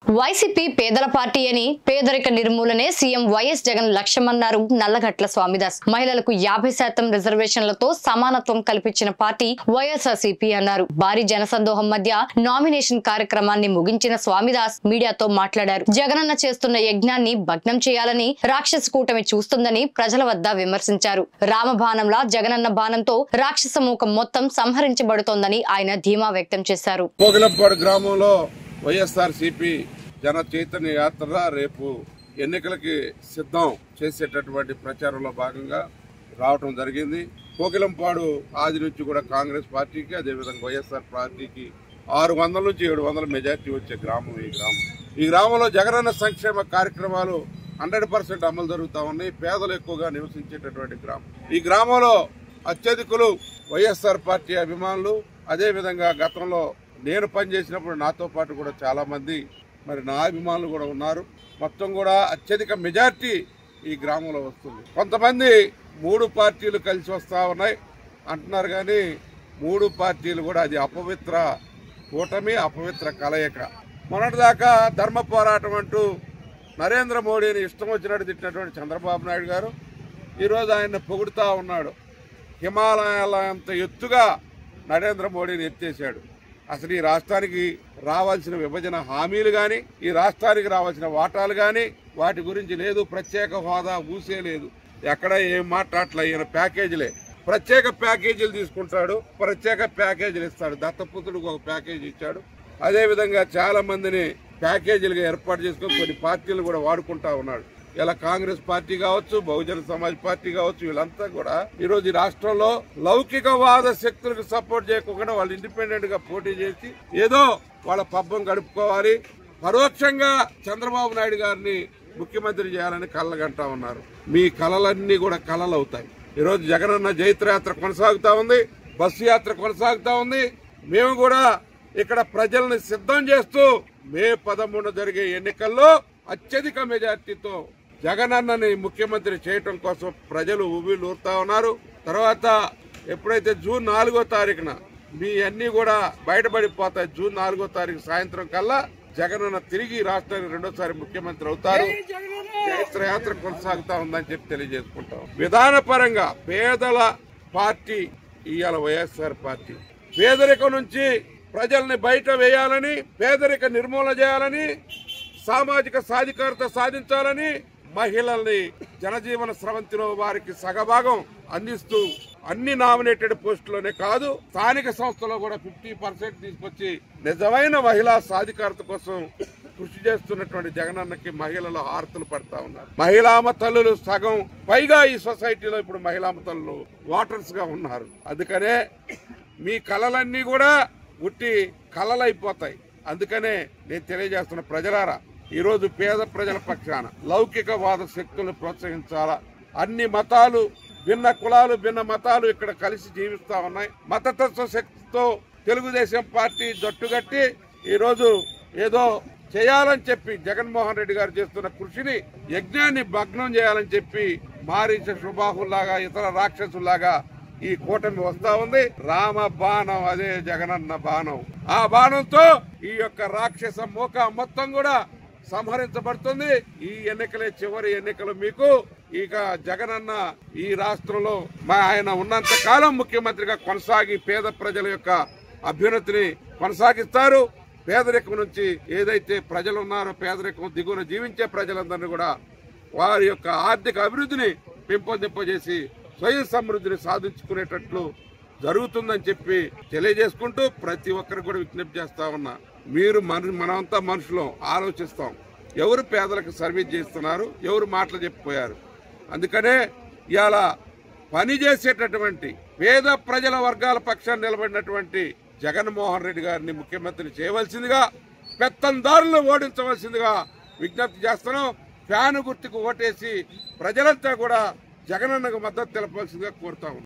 YCP పేదల party అని పేదరిక నిర్మూలనే సీఎం వైఎస్ జగన్ లక్ష్యమన్నారు నల్లగట్ల స్వామిదాస్ మహిళలకు యాభై శాతం రిజర్వేషన్లతో సమానత్వం కల్పించిన పార్టీ వైఎస్ఆర్సీపీ అన్నారు భారీ జనసందోహం మధ్య నామినేషన్ కార్యక్రమాన్ని ముగించిన స్వామిదాస్ మీడియాతో మాట్లాడారు జగనన్న చేస్తున్న యజ్ఞాన్ని భగ్నం చేయాలని రాక్షస కూటమి చూస్తుందని ప్రజల వద్ద విమర్శించారు రామబాణంలా జగనన్న బాణంతో రాక్షస మూకం మొత్తం సంహరించబడుతోందని ఆయన ధీమా వ్యక్తం చేశారు కోగిలంపాడు గ్రామంలో వైఎస్ఆర్ సిపి జన చైతన్య యాత్ర రేపు ఎన్నికలకి సిద్ధం చేసేటటువంటి ప్రచారంలో భాగంగా రావటం జరిగింది కోకిలంపాడు ఆది నుంచి కూడా కాంగ్రెస్ పార్టీకి అదేవిధంగా వైఎస్ఆర్ పార్టీకి ఆరు వందల నుంచి ఏడు వందల మెజార్టీ వచ్చే గ్రామం ఈ గ్రామం ఈ గ్రామంలో జగనన్న సంక్షేమ కార్యక్రమాలు హండ్రెడ్ పర్సెంట్ అమలు జరుగుతా ఉన్నాయి పేదలు ఎక్కువగా నివసించేటటువంటి గ్రామం ఈ గ్రామంలో అత్యధికులు వైఎస్ఆర్ పార్టీ అభిమానులు అదే విధంగా గతంలో నేను పనిచేసినప్పుడు నాతో పాటు కూడా చాలా మంది మరి నా అభిమానులు కూడా ఉన్నారు మొత్తం కూడా అత్యధిక మెజార్టీ ఈ గ్రామంలో వస్తుంది కొంతమంది మూడు పార్టీలు కలిసి వస్తా ఉన్నాయి అంటున్నారు కానీ మూడు పార్టీలు కూడా అది అపవిత్ర కూటమి అపవిత్ర కలయిక మొన్నటిదాకా ధర్మ పోరాటం అంటూ నరేంద్ర మోడీని ఇష్టం వచ్చినట్టు తిట్టినటువంటి చంద్రబాబు నాయుడు గారు ఈరోజు ఆయన పొగుడుతా ఉన్నాడు హిమాలయాల అంత ఎత్తుగా నరేంద్ర మోడీని ఎత్తేసాడు అసలు ఈ రాష్ట్రానికి రావాల్సిన విభజన హామీలు కానీ ఈ రాష్ట్రానికి రావాల్సిన వాటాలు కానీ వాటి గురించి లేదు ప్రత్యేక హోదా ఊసే లేదు ఎక్కడ ఏం మాట్లాడలే ఈయన ప్యాకేజీలే ప్రత్యేక ప్యాకేజీలు తీసుకుంటాడు ప్రత్యేక ప్యాకేజీలు ఇస్తాడు దత్తపుత్రుడికి ఒక ప్యాకేజీ ఇచ్చాడు అదే విధంగా చాలా మందిని ప్యాకేజీలుగా ఏర్పాటు చేసుకొని కొన్ని పార్టీలు కూడా వాడుకుంటా ఉన్నాడు ఇలా కాంగ్రెస్ పార్టీ కావచ్చు బహుజన సమాజ్ పార్టీ కావచ్చు వీళ్ళంతా కూడా ఈ రోజు ఈ రాష్ట్రంలో లౌకికవాద శక్తులకు సపోర్ట్ చేయకుండా వాళ్ళు ఇండిపెండెంట్ గా పోటీ చేసి ఏదో వాళ్ళ పబ్బం గడుపుకోవాలి పరోక్షంగా చంద్రబాబు నాయుడు గారిని ముఖ్యమంత్రి చేయాలని కళ్ళగంటా ఉన్నారు మీ కళలన్నీ కూడా కళలు అవుతాయి ఈరోజు జగనన్న జైత్రయాత్ర కొనసాగుతా ఉంది బస్సు యాత్ర కొనసాగుతా ఉంది మేము కూడా ఇక్కడ ప్రజల్ని సిద్ధం చేస్తూ మే పదమూడు జరిగే ఎన్నికల్లో అత్యధిక మెజార్టీతో జగనన్నని ముఖ్యమంత్రి చేయటం కోసం ప్రజలు ఊబిలూరుతా ఉన్నారు తర్వాత ఎప్పుడైతే జూన్ నాలుగో తారీఖున మీ అన్ని కూడా బయటపడిపోతాయి జూన్ నాలుగో తారీఖు సాయంత్రం కల్లా జగనన్న తిరిగి రాష్ట్రానికి రెండోసారి ముఖ్యమంత్రి అవుతారు చైత్ర యాత్ర కొనసాగుతా ఉందని చెప్పి తెలియజేసుకుంటాం విధానపరంగా పేదల పార్టీ ఇవాళ వైఎస్ఆర్ పార్టీ పేదరికం నుంచి ప్రజల్ని బయట వేయాలని పేదరిక నిర్మూలన చేయాలని సామాజిక సాధికారత సాధించాలని మహిళల్ని జనజీవన స్రవంతిలో వారికి సగభాగం అందిస్తూ అన్ని నామినేటెడ్ పోస్టులోనే కాదు స్థానిక సంస్థలో కూడా ఫిఫ్టీ పర్సెంట్ తీసుకొచ్చి నిజమైన మహిళా సాధికారత కోసం కృషి చేస్తున్నటువంటి జగనన్నకి మహిళలు హారతులు పడతా ఉన్నారు మహిళామ తల్లులు సగం పైగా ఈ సొసైటీలో ఇప్పుడు మహిళామ తల్లులు వాటర్స్ గా ఉన్నారు అందుకనే మీ కళలన్నీ కూడా ఉట్టి కళలైపోతాయి అందుకనే నేను తెలియజేస్తున్న ప్రజలారా ఈరోజు పేద ప్రజల పక్షాన లౌకికవాద శక్తులను ప్రోత్సహించాలా అన్ని మతాలు భిన్న కులాలు భిన్న మతాలు ఇక్కడ కలిసి జీవిస్తా ఉన్నాయి మతతత్వ శక్తితో తెలుగుదేశం పార్టీ జట్టుగట్టి ఈరోజు ఏదో చేయాలని చెప్పి జగన్మోహన్ రెడ్డి గారు చేస్తున్న కృషిని యజ్ఞాన్ని భగ్నం చేయాలని చెప్పి మారీచ సుబాహుల్లాగా ఇతర రాక్షసుల్లాగా ఈ కూటమి వస్తా ఉంది రామ బాణం అదే జగనన్న బాణం ఆ బాణంతో ఈ యొక్క రాక్షస మోక మొత్తం కూడా సంహరించబడుతుంది ఈ ఎన్నికలే చివరి ఎన్నికలు మీకు ఇక జగనన్న ఈ రాష్ట్రంలో మా ఆయన ఉన్నంత కాలం ముఖ్యమంత్రిగా కొనసాగి పేద ప్రజల యొక్క అభ్యున్నతిని కొనసాగిస్తారు పేదరికం నుంచి ఏదైతే ప్రజలు ఉన్నారో పేదరికం దిగువన జీవించే ప్రజలందరినీ కూడా వారి యొక్క ఆర్థిక అభివృద్ధిని పెంపొందింపజేసి స్వయం సమృద్ధిని సాధించుకునేటట్లు జరుగుతుందని చెప్పి తెలియజేసుకుంటూ ప్రతి ఒక్కరికి కూడా విజ్ఞప్తి చేస్తా ఉన్నా మీరు మన మనమంతా మనుషులు ఆలోచిస్తాం ఎవరు పేదలకు సర్వీస్ చేస్తున్నారు ఎవరు మాటలు చెప్పిపోయారు అందుకనే ఇవాళ పని చేసేటటువంటి పేద ప్రజల వర్గాల పక్షాన్ని నిలబడినటువంటి జగన్మోహన్ రెడ్డి గారిని ముఖ్యమంత్రి చేయవలసిందిగా పెత్తందారులు ఓడించవలసిందిగా విజ్ఞప్తి చేస్తున్నాం ఫ్యాను గుర్తుకు ఓటేసి ప్రజలంతా కూడా జగనన్నకు మద్దతు తెలపాల్సిందిగా కోరుతా ఉన్నాం